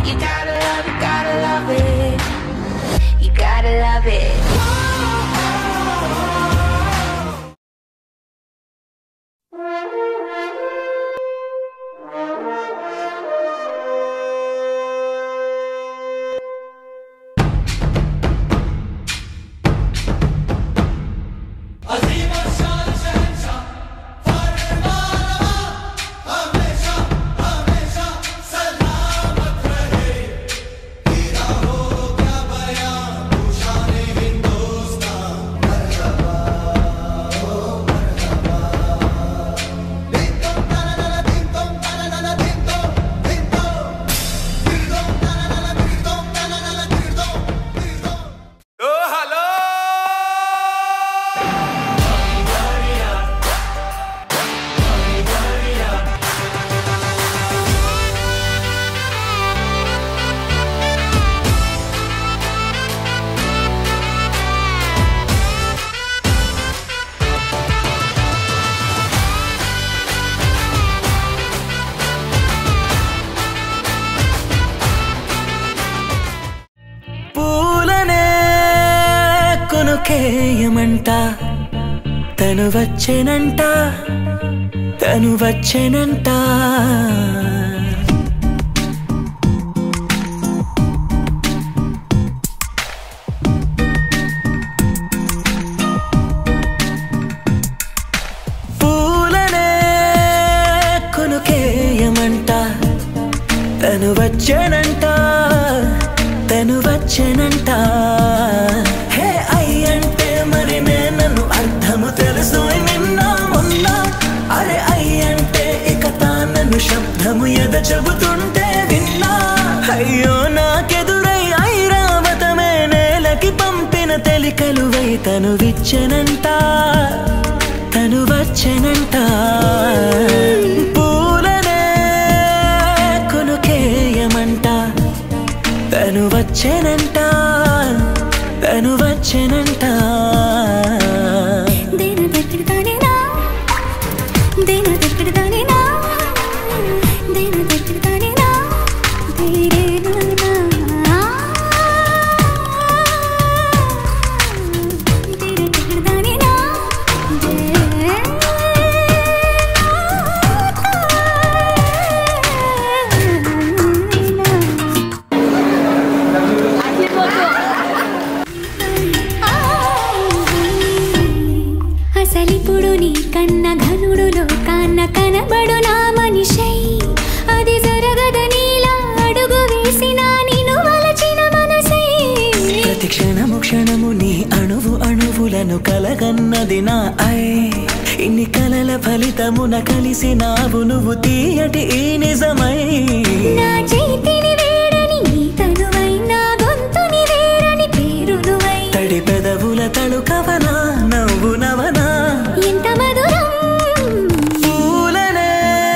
You gotta love, you gotta love it. You gotta love it. ఓ hello పూలనే కొనుకేయమంట తను వచ్చెనంట తను వచ్చెనంట పూలనే కొనుకేయమంట తను వచ్చెనంట తను వచ్చెనంట హే అయ్యంటే మరి నన్ను అర్థము తెలుసు నిన్న మొన్న అరే అయ్యంటే ఇక తానను శబ్దము ఎద చెబుతుంటే విన్నా అయ్యో నాకెదురై ఐరావతమే నేలకి పంపిన తెలికలువై తను విచ్చెనంట తను వచ్చెనంట పూలనే కొనుకేయమంట తను వచ్చెనంట తను వచ్చెనంట దేన దగ్గరదానేనా దేన దగ్గరదానేనా దేన దగ్గరదానేనా దేరేనా దేన దగ్గరదానేనా అసలిప్పుడు నీ కన్న ఘనుడులో కాన్న కనబడు నా మనిషై అది జరగదనిలా అడుగు వేసిన నిన్ను వలచిన మనసై ప్రతి క్షణము క్షణము నీ అణువు అణువులను కలగన్నది నా ఐ ఇన్ని కలల ఫలితమున కలిసినావు నువ్వు తీయటి ఈ నిజమై నా చేతిని వేడని నీ తనువై నా గొంతుని వేరని పేరు నువ్వై తడి పెదవుల తళుకవనా నవ్వు నవనా ఎంత మధురం పూలనే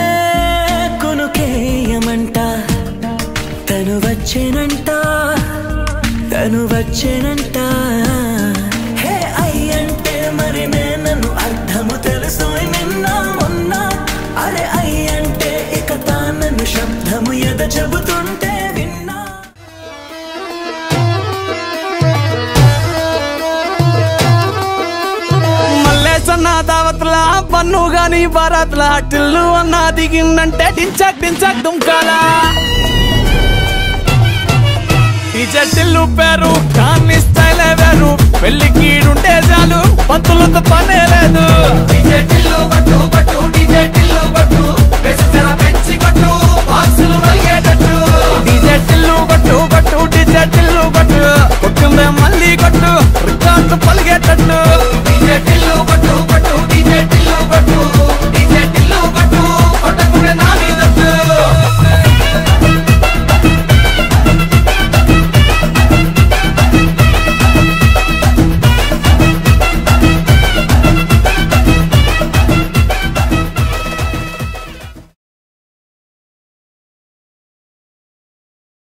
కొనుకేయమంట తను వచ్చేనంట తను వచ్చేనంట హే అయ్యంటే మరి నన్ను అర్థము తెలుసు నిన్న మొన్న అరే అయ్యంటే ఇక తానను శబ్దము ఎద చెబుతుంటే విన్నా మల్లేసన్న దావత్ల పన్ను గాని భారత్ల టిల్లు అన్న దిగిందంటే టించక్ టించక్ దుంకాల ఈ జట్టిల్లు పేరు కానీ స్టైల్ వేరు పెళ్లి కీడుంటే చాలు పంతులతో పనే లేదు డిజే టిల్లు పట్టు పట్టు డిజే టిల్లు పట్టు